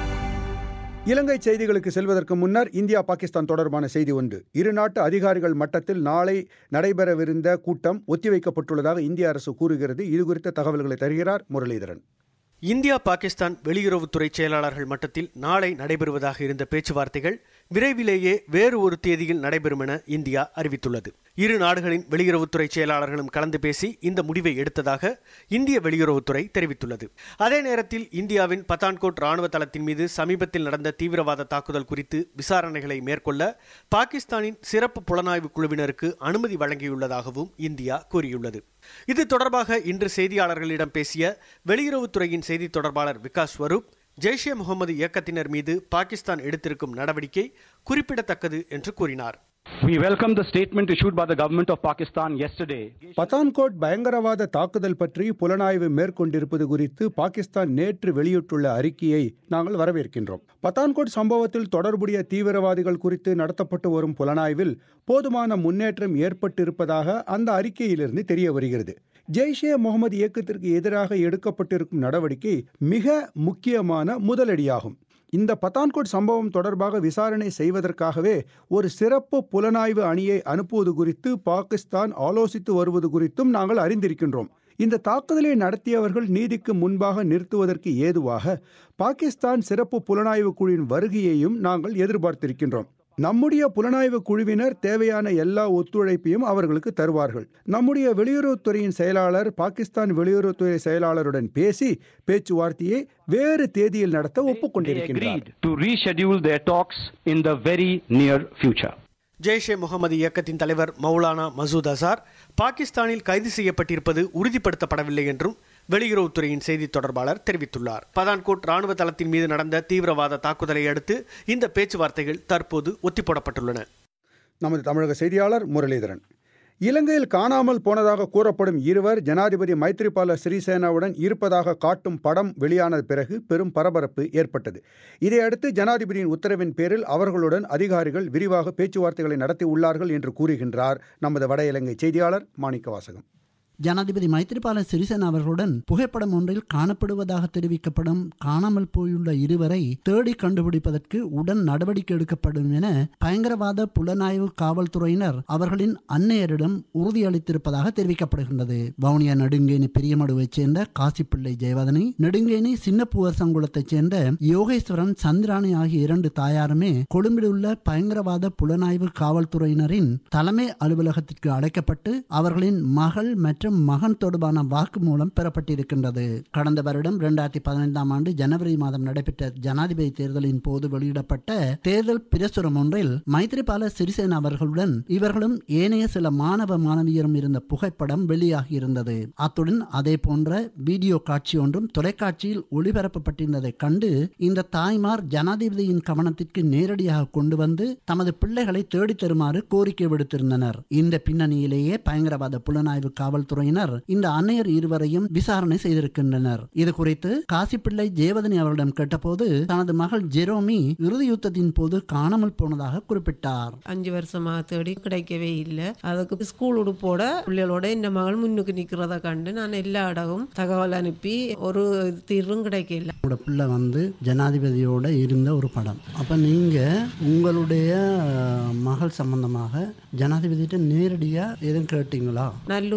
இலங்கை செய்திகளுக்கு செல்வதற்கு முன்னர் இந்தியா பாகிஸ்தான் தொடர்பான செய்தி ஒன்று இரு நாட்டு அதிகாரிகள் மட்டத்தில் நாளை நடைபெறவிருந்த கூட்டம் ஒத்திவைக்கப்பட்டுள்ளதாக இந்திய அரசு கூறுகிறது இது குறித்த தகவல்களை தருகிறார் முரளிதரன் இந்தியா பாகிஸ்தான் வெளியுறவுத்துறை செயலாளர்கள் மட்டத்தில் நாளை நடைபெறுவதாக இருந்த பேச்சுவார்த்தைகள் விரைவிலேயே வேறு ஒரு தேதியில் நடைபெறும் என இந்தியா அறிவித்துள்ளது இரு நாடுகளின் வெளியுறவுத்துறை செயலாளர்களும் கலந்து பேசி இந்த முடிவை எடுத்ததாக இந்திய வெளியுறவுத்துறை தெரிவித்துள்ளது அதே நேரத்தில் இந்தியாவின் பத்தான்கோட் ராணுவ தளத்தின் மீது சமீபத்தில் நடந்த தீவிரவாத தாக்குதல் குறித்து விசாரணைகளை மேற்கொள்ள பாகிஸ்தானின் சிறப்பு புலனாய்வு குழுவினருக்கு அனுமதி வழங்கியுள்ளதாகவும் இந்தியா கூறியுள்ளது இது தொடர்பாக இன்று செய்தியாளர்களிடம் பேசிய வெளியுறவுத்துறையின் செய்தி தொடர்பாளர் விகாஸ் ஸ்வரூப் ஜெய்ஷே முகமது இயக்கத்தினர் மீது பாகிஸ்தான் எடுத்திருக்கும் நடவடிக்கை குறிப்பிடத்தக்கது என்று கூறினார் We welcome the statement issued by the government of Pakistan yesterday. Pathankot பயங்கரவாத தாக்குதல் பற்றி புலனாய்வு மேற்கொண்டிருப்பது குறித்து பாகிஸ்தான் நேற்று வெளியிட்டுள்ள அறிக்கையை நாங்கள் வரவேற்கின்றோம் பத்தான்கோட் சம்பவத்தில் தொடர்புடைய தீவிரவாதிகள் குறித்து நடத்தப்பட்டு வரும் புலனாய்வில் போதுமான முன்னேற்றம் ஏற்பட்டிருப்பதாக அந்த அறிக்கையிலிருந்து தெரிய வருகிறது ஜெய்ஷே முகமது இயக்கத்திற்கு எதிராக எடுக்கப்பட்டிருக்கும் நடவடிக்கை மிக முக்கியமான முதலடியாகும் இந்த பத்தான்கோட் சம்பவம் தொடர்பாக விசாரணை செய்வதற்காகவே ஒரு சிறப்பு புலனாய்வு அணியை அனுப்புவது குறித்து பாகிஸ்தான் ஆலோசித்து வருவது குறித்தும் நாங்கள் அறிந்திருக்கின்றோம் இந்த தாக்குதலை நடத்தியவர்கள் நீதிக்கு முன்பாக நிறுத்துவதற்கு ஏதுவாக பாகிஸ்தான் சிறப்பு புலனாய்வு குழுவின் வருகையையும் நாங்கள் எதிர்பார்த்திருக்கின்றோம் நம்முடைய புலனாய்வு குழுவினர் தேவையான எல்லா ஒத்துழைப்பையும் அவர்களுக்கு தருவார்கள் நம்முடைய வெளியுறவுத்துறையின் செயலாளர் பாகிஸ்தான் வெளியுறவுத்துறை செயலாளருடன் பேசி பேச்சுவார்த்தையை வேறு தேதியில் நடத்த ஒப்புக்கொண்டிருக்கின்றார் To reschedule their talks in the very near future. Jaish Mohammed இயக்கத்தின் தலைவர் மௌலானா மசூத் அசார் பாகிஸ்தானில் கைது செய்யப்பட்டிருப்பது உறுதிப்படுத்தப்படவில்லை என்றும் வெளியுறவுத்துறையின் செய்தி தொடர்பாளர் தெரிவித்துள்ளார் பதான்கோட் ராணுவ தளத்தின் மீது நடந்த தீவிரவாத தாக்குதலை அடுத்து இந்த பேச்சுவார்த்தைகள் தற்போது ஒத்திப்போடப்பட்டுள்ளன நமது தமிழக செய்தியாளர் முரளிதரன் இலங்கையில் காணாமல் போனதாக கூறப்படும் இருவர் ஜனாதிபதி மைத்ரிபால சிறிசேனாவுடன் இருப்பதாக காட்டும் படம் வெளியான பிறகு பெரும் பரபரப்பு ஏற்பட்டது இதையடுத்து ஜனாதிபதியின் உத்தரவின் பேரில் அவர்களுடன் அதிகாரிகள் விரிவாக பேச்சுவார்த்தைகளை நடத்தி உள்ளார்கள் என்று கூறுகின்றார் நமது வட இலங்கை செய்தியாளர் மாணிக்கவாசகம் ஜனாதிபதி மைத்திரிபால சிறிசேன அவர்களுடன் புகைப்படம் ஒன்றில் காணப்படுவதாக தெரிவிக்கப்படும் காணாமல் போயுள்ள இருவரை தேடி கண்டுபிடிப்பதற்கு உடன் நடவடிக்கை எடுக்கப்படும் என பயங்கரவாத புலனாய்வு காவல்துறையினர் அவர்களின் அன்னையரிடம் உறுதியளித்திருப்பதாக தெரிவிக்கப்படுகின்றது வவுனியா நெடுங்கேணி பெரியமடுவைச் சேர்ந்த காசிப்பிள்ளை ஜெயவதனி நெடுங்கேணி சின்னப்புவர் சங்குளத்தைச் சேர்ந்த யோகேஸ்வரன் சந்திராணி ஆகிய இரண்டு தாயாருமே கொழும்பில் உள்ள பயங்கரவாத புலனாய்வு காவல்துறையினரின் தலைமை அலுவலகத்திற்கு அழைக்கப்பட்டு அவர்களின் மகள் மற்றும் மகன் தொடர்பான வாக்குமூலம் பெறப்பட்டிருக்கின்றது கடந்த வருடம் இரண்டாயிரத்தி பதினைந்தாம் ஆண்டு ஜனவரி மாதம் நடைபெற்ற ஜனாதிபதி தேர்தலின் போது வெளியிடப்பட்ட தேர்தல் பிரசுரம் ஒன்றில் மைத்ரிபால சிறிசேன அவர்களுடன் இவர்களும் ஏனைய சில மாணவ மாணவியரும் இருந்த புகைப்படம் வெளியாகியிருந்தது அத்துடன் அதே போன்ற வீடியோ காட்சி ஒன்றும் தொலைக்காட்சியில் ஒளிபரப்பப்பட்டிருந்ததை கண்டு இந்த தாய்மார் ஜனாதிபதியின் கவனத்திற்கு நேரடியாக கொண்டு வந்து தமது பிள்ளைகளை தேடித் தருமாறு கோரிக்கை விடுத்திருந்தனர் இந்த பின்னணியிலேயே பயங்கரவாத புலனாய்வு காவல்துறை துறையினர் இந்த அன்னையர் இருவரையும் விசாரணை செய்திருக்கின்றனர் இது குறித்து காசிப்பிள்ளை ஜெயவதனி அவரிடம் கேட்டபோது தனது மகள் ஜெரோமி இறுதி யுத்தத்தின் போது காணாமல் போனதாக குறிப்பிட்டார் அஞ்சு வருஷமா தேடி கிடைக்கவே இல்லை அதுக்கு ஸ்கூல் உடுப்போட பிள்ளைகளோட இந்த மகள் முன்னுக்கு நிக்கிறத கண்டு நான் எல்லா இடமும் தகவல் அனுப்பி ஒரு தீர்வும் கிடைக்கல உங்களோட பிள்ளை வந்து ஜனாதிபதியோட இருந்த ஒரு படம் அப்ப நீங்க உங்களுடைய மகள் சம்பந்தமாக ஜனாதிபதியிட்ட நேரடியா எதுவும் கேட்டீங்களா நல்லூர்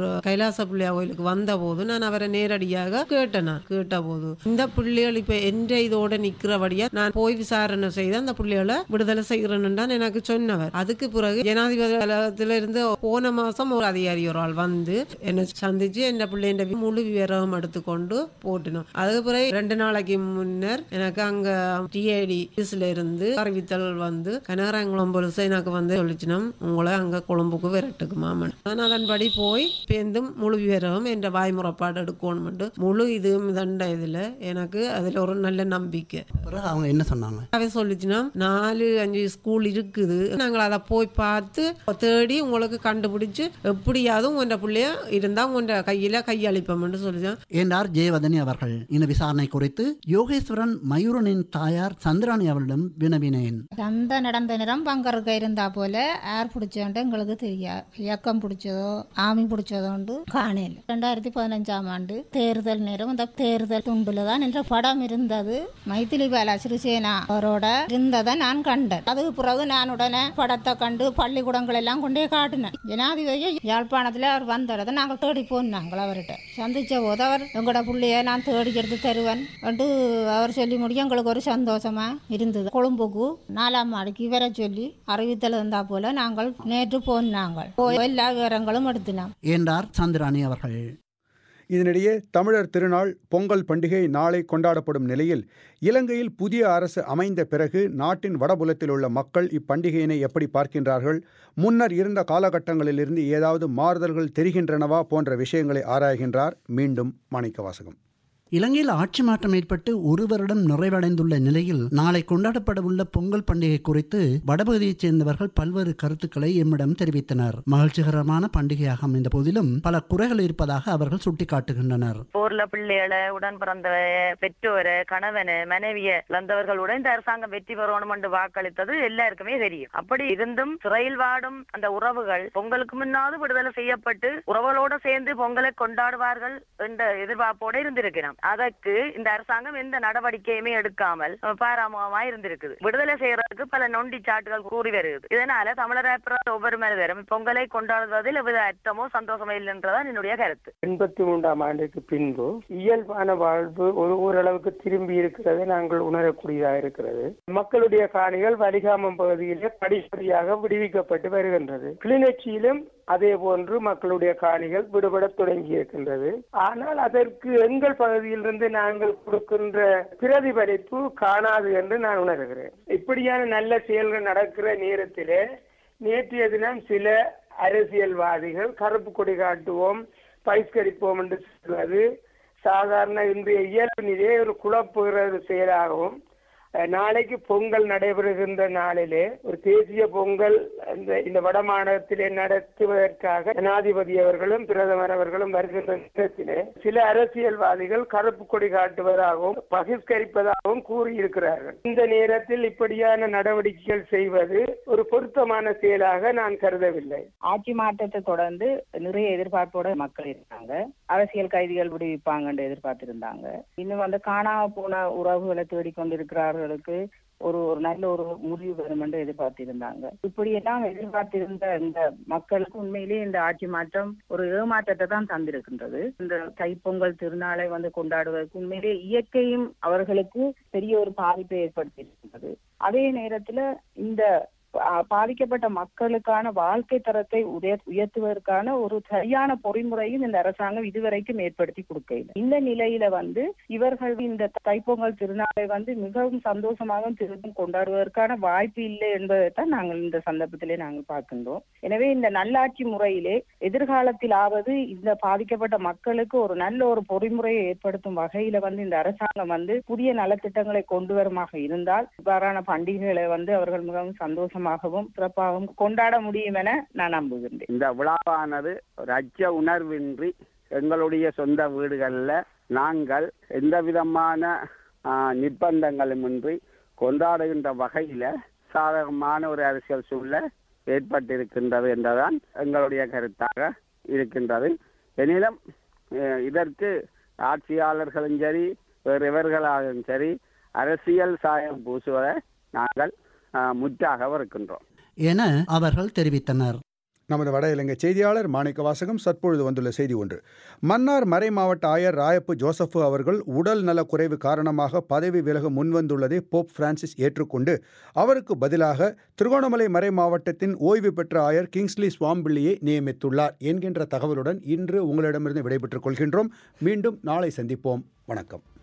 கைலாச பிள்ளையா கோயிலுக்கு வந்த போது நான் அவரை நேரடியாக கேட்டேன் நான் கேட்ட போது இந்த பிள்ளைகள் இப்ப எந்த இதோட நிக்கிறபடியா நான் போய் விசாரணை செய்து அந்த பிள்ளைகளை விடுதலை செய்கிறேன்னு தான் எனக்கு சொன்னவர் அதுக்கு பிறகு ஜனாதிபதி அலுவலகத்துல இருந்து போன மாசம் ஒரு அதிகாரி ஒரு ஆள் வந்து என்னை சந்திச்சு என் பிள்ளைன்ற முழு விவரம் எடுத்துக்கொண்டு போட்டினோம் அதுக்கு பிறகு ரெண்டு நாளைக்கு முன்னர் எனக்கு அங்க டிஐடி இருந்து அறிவித்தல் வந்து கனகராங்குளம் போலீஸ் எனக்கு வந்து சொல்லிச்சினோம் உங்களை அங்க கொழும்புக்கு விரட்டுக்குமாமன் நான் அதன்படி போய் பேந்தும் முழு விவரம் என்ற வாய்முறைப்பாடு எடுக்கணும்ட்டு முழு இதுவும் தண்ட இதுல எனக்கு அதுல ஒரு நல்ல நம்பிக்கை பிறகு அவங்க என்ன சொன்னாங்க அவன் சொல்லிச்சுன்னா நாலு அஞ்சு ஸ்கூல் இருக்குது நாங்கள் அதை போய் பார்த்து தேடி உங்களுக்கு கண்டுபிடிச்சு எப்படியாவது உங்க பிள்ளைய இருந்தா உங்க கையில கையளிப்போம்னு சொல்லிச்சான் என்றார் ஜெயவதனி அவர்கள் இந்த விசாரணை குறித்து யோகேஸ்வரன் மயூரனின் தாயார் சந்திராணி அவரிடம் வினவினேன் சந்தை நடந்த நேரம் பங்கருக்க இருந்தா போல யார் பிடிச்சோன்ட்டு எங்களுக்கு தெரியாது இயக்கம் பிடிச்சதோ ஆமி பிடிச்சதோண்டு காணல ரெண்டாயிரத்தி பதினஞ்சாம் ஆண்டு தேர்தல் நேரம் அந்த தேர்தல் துண்டுல தான் என்ற படம் இருந்தது மைத்திலி பாலா சிறிசேனா அவரோட இருந்ததை நான் கண்டேன் அதுக்கு பிறகு நான் உடனே படத்தை கண்டு பள்ளிக்கூடங்கள் எல்லாம் கொண்டே காட்டினேன் ஜனாதிபதி யாழ்ப்பாணத்தில் அவர் வந்ததை நாங்கள் தேடி போனாங்கள் அவர்கிட்ட சந்திச்ச போது அவர் எங்களோட பிள்ளைய நான் தேடி எடுத்து தருவேன் என்று அவர் சொல்லி முடியும் எங்களுக்கு ஒரு சந்தோஷமா இருந்தது கொழும்புக்கு நாலாம் மாடிக்கு வர சொல்லி அறிவித்தல் இருந்தா போல நாங்கள் நேற்று போனாங்கள் போய் எல்லா விவரங்களும் எடுத்தினோம் என்றார் சந்திராணி அவர்கள் இதனிடையே தமிழர் திருநாள் பொங்கல் பண்டிகை நாளை கொண்டாடப்படும் நிலையில் இலங்கையில் புதிய அரசு அமைந்த பிறகு நாட்டின் வடபுலத்தில் உள்ள மக்கள் இப்பண்டிகையினை எப்படி பார்க்கின்றார்கள் முன்னர் இருந்த காலகட்டங்களிலிருந்து ஏதாவது மாறுதல்கள் தெரிகின்றனவா போன்ற விஷயங்களை ஆராய்கின்றார் மீண்டும் மாணிக்கவாசகம் இலங்கையில் ஆட்சி மாற்றம் ஏற்பட்டு ஒரு வருடம் நிறைவடைந்துள்ள நிலையில் நாளை கொண்டாடப்படவுள்ள பொங்கல் பண்டிகை குறித்து வடபகுதியைச் சேர்ந்தவர்கள் பல்வேறு கருத்துக்களை எம்மிடம் தெரிவித்தனர் மகிழ்ச்சிகரமான பண்டிகையாக அமைந்த போதிலும் பல குறைகள் இருப்பதாக அவர்கள் சுட்டிக்காட்டுகின்றனர் போர்ல பிள்ளைகளை உடன் பிறந்த பெற்றோரை கணவனை மனைவிய இழந்தவர்களோட இந்த அரசாங்கம் வெற்றி பெறணும் என்று வாக்களித்தது எல்லாருக்குமே தெரியும் அப்படி இருந்தும் சிறையில் வாடும் அந்த உறவுகள் பொங்கலுக்கு முன்னாவது விடுதலை செய்யப்பட்டு உறவுகளோட சேர்ந்து பொங்கலை கொண்டாடுவார்கள் என்ற எதிர்பார்ப்போட இருந்திருக்கிறோம் அதற்கு இந்த அரசாங்கம் எந்த நடவடிக்கையுமே எடுக்காமல் பாராமுகமா இருந்திருக்குது விடுதலை செய்யறதுக்கு பல நொண்டி சாட்டுகள் கூறி வருகிறது இதனால தமிழரை ஒவ்வொரு மனிதரும் பொங்கலை கொண்டாடுவதில் எவ்வித அர்த்தமோ சந்தோஷமோ இல்லைன்றதான் என்னுடைய கருத்து எண்பத்தி மூன்றாம் ஆண்டுக்கு பின்பு இயல்பான வாழ்வு ஒரு ஓரளவுக்கு திரும்பி இருக்கிறதை நாங்கள் உணரக்கூடியதாக இருக்கிறது மக்களுடைய காணிகள் வலிகாமம் பகுதியிலே படிப்படியாக விடுவிக்கப்பட்டு வருகின்றது கிளிநொச்சியிலும் அதே போன்று மக்களுடைய காணிகள் விடுபட தொடங்கி இருக்கின்றது ஆனால் அதற்கு எங்கள் பகுதியிலிருந்து நாங்கள் கொடுக்கின்ற பிரதிபலிப்பு காணாது என்று நான் உணர்கிறேன் இப்படியான நல்ல செயல்கள் நடக்கிற நேரத்திலே நேற்றைய தினம் சில அரசியல்வாதிகள் கருப்பு கொடி காட்டுவோம் பயிஸ்கரிப்போம் என்று சொல்வது சாதாரண இன்றைய இயல்பு நிலையை ஒரு குழப்புகிற செயலாகவும் நாளைக்கு பொங்கல் நடைபெறுகின்ற நாளிலே ஒரு தேசிய பொங்கல் இந்த இந்த வட மாநிலத்திலே நடத்துவதற்காக ஜனாதிபதி அவர்களும் பிரதமர் அவர்களும் வருகின்ற நேரத்திலே சில அரசியல்வாதிகள் கருப்பு கொடி காட்டுவதாகவும் பகிஷ்கரிப்பதாகவும் கூறியிருக்கிறார்கள் இந்த நேரத்தில் இப்படியான நடவடிக்கைகள் செய்வது ஒரு பொருத்தமான செயலாக நான் கருதவில்லை ஆட்சி மாற்றத்தை தொடர்ந்து நிறைய எதிர்பார்ப்போட மக்கள் இருந்தாங்க அரசியல் கைதிகள் விடுவிப்பாங்கன்னு எதிர்பார்த்திருந்தாங்க இன்னும் வந்து காணாம போன உறவுகளை தேடிக்கொண்டிருக்கிறார்கள் அவர்களுக்கு ஒரு ஒரு நல்ல ஒரு முடிவு வரும் என்று எதிர்பார்த்திருந்தாங்க இப்படி எல்லாம் எதிர்பார்த்திருந்த இந்த மக்களுக்கு உண்மையிலேயே இந்த ஆட்சி மாற்றம் ஒரு ஏமாற்றத்தை தான் தந்திருக்கின்றது இந்த தைப்பொங்கல் திருநாளை வந்து கொண்டாடுவதற்கு உண்மையிலேயே இயற்கையும் அவர்களுக்கு பெரிய ஒரு பாதிப்பை ஏற்படுத்தியிருக்கின்றது அதே நேரத்துல இந்த பாதிக்கப்பட்ட மக்களுக்கான வாழ்க்கை தரத்தை உயர்த்துவதற்கான ஒரு சரியான பொறிமுறையும் இந்த அரசாங்கம் இதுவரைக்கும் ஏற்படுத்தி கொடுக்கல இந்த நிலையில வந்து இவர்கள் இந்த தைப்பொங்கல் திருநாளை வந்து மிகவும் சந்தோஷமாக திருத்தம் கொண்டாடுவதற்கான வாய்ப்பு இல்லை என்பதைத்தான் நாங்கள் இந்த சந்தர்ப்பத்திலே நாங்கள் பார்க்கின்றோம் எனவே இந்த நல்லாட்சி முறையிலே எதிர்காலத்தில் ஆவது இந்த பாதிக்கப்பட்ட மக்களுக்கு ஒரு நல்ல ஒரு பொறிமுறையை ஏற்படுத்தும் வகையில வந்து இந்த அரசாங்கம் வந்து புதிய நலத்திட்டங்களை கொண்டு வருமாக இருந்தால் இவ்வாறான பண்டிகைகளை வந்து அவர்கள் மிகவும் சந்தோஷம் சந்தோஷமாகவும் சிறப்பாகவும் கொண்டாட முடியும் என நான் நம்புகின்றேன் இந்த விழாவானது ஒரு அச்ச உணர்வின்றி எங்களுடைய சொந்த வீடுகளில் நாங்கள் எந்த விதமான நிர்பந்தங்களுமின்றி கொண்டாடுகின்ற வகையில சாதகமான ஒரு அரசியல் சூழ்நிலை ஏற்பட்டிருக்கின்றது என்றுதான் எங்களுடைய கருத்தாக இருக்கின்றது எனினும் இதற்கு ஆட்சியாளர்களும் சரி வேறு எவர்களாகவும் சரி அரசியல் சாயம் பூசுவதை நாங்கள் முற்றாக இருக்கின்றோம் என அவர்கள் தெரிவித்தனர் நமது வட இலங்கை செய்தியாளர் மாணிக்க வாசகம் தற்பொழுது வந்துள்ள செய்தி ஒன்று மன்னார் மறை மாவட்ட ஆயர் ராயப்பு ஜோசப்பு அவர்கள் உடல் நல குறைவு காரணமாக பதவி விலக முன்வந்துள்ளதை போப் பிரான்சிஸ் ஏற்றுக்கொண்டு அவருக்கு பதிலாக திருகோணமலை மறை மாவட்டத்தின் ஓய்வு பெற்ற ஆயர் கிங்ஸ்லி ஸ்வாம்பிள்ளியை நியமித்துள்ளார் என்கின்ற தகவலுடன் இன்று உங்களிடமிருந்து விடைபெற்றுக் கொள்கின்றோம் மீண்டும் நாளை சந்திப்போம் வணக்கம்